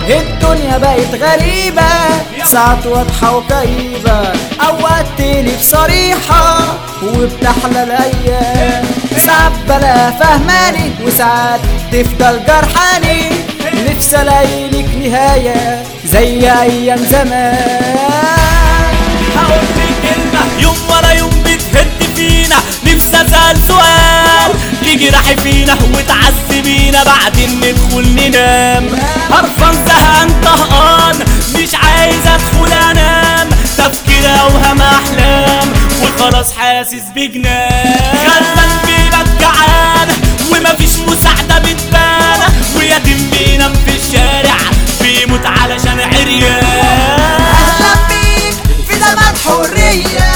الدنيا بقت غريبة ساعات واضحة وكئيبة أوقات تقلب صريحة وبتحلى الأيام ساعات بلا فهماني وساعات تفضل جرحاني نفسي ألاقي لك نهاية زي أيام زمان هقول لك كلمة يوم ورا يوم بتهد فينا نفسي اسأل سؤال ليه جراحي فينا وتعذبينا بعدين ندخل ننام قرفان زهقان طهقان مش عايز ادخل انام تفكير اوهام احلام وخلاص حاسس بجنان غلبان بينا جعان ومفيش مساعدة بتبان ويتيم بينام في الشارع بيموت علشان عريان أهلا بيك في زمان حرية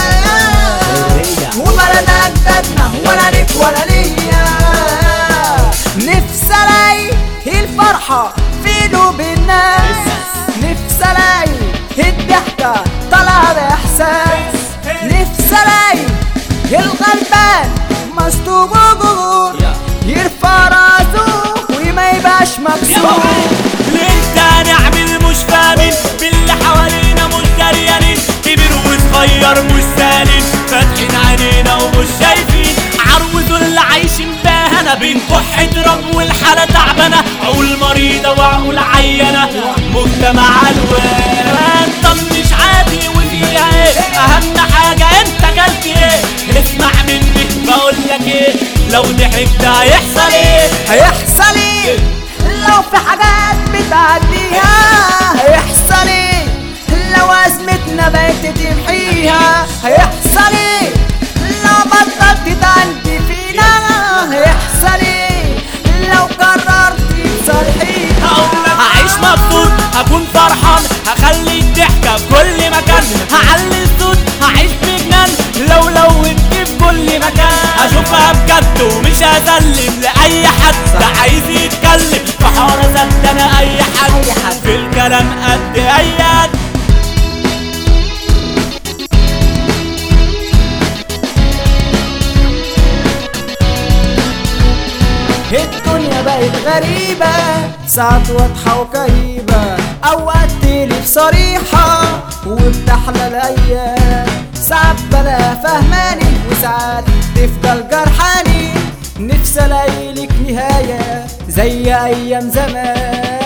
وبلدنا أجدادنا ولا ليك ولا ليا نفسي ألاقي الفرحة في قلوب الناس نفسي ألاقي الضحكة طالعة بإحساس نفسي ألاقي الغلبان مصدوم وجور يرفع راسه وما يبقاش مكسور انت نعمل مش فاهمين باللي حوالينا مش دريانين كبير وصغير مش سالين فاتحين عينينا ومش شايفين عروزوا اللي عايشين باهنا بين كح اضرب والحالة تعبانة عقول مريضة وعقول عينة مجتمع الوان طب مش عادي وفيها ايه اهم حاجة انت قلت ايه اسمع مني بقولك ايه لو ضحكت هيحصل ايه هيحصل ايه لو في حاجات بتعديها هيحصل ايه لو ازمتنا بقت تمحيها هيحصل ايه لو بطلت تعندي فينا هيحصل ايه لو قررت تصالحيها هعيش مبسوط هكون فرحان هخلي الضحكة في كل مكان هعلي الصوت هعيش بجنان لو لوت في كل مكان هشوفها بجد ومش هسلم لأي حد ده عايز يتكلم في حوار زد انا اي حد في الكلام قد اي حد الدنيا بقت غريبة ساعات واضحة وكئيبة أوقات تقلب صريحة وبتحلى الأيام ساعات بلا فهماني وساعات تفضل جرحاني نفسي ألاقي لك نهاية زي أيام زمان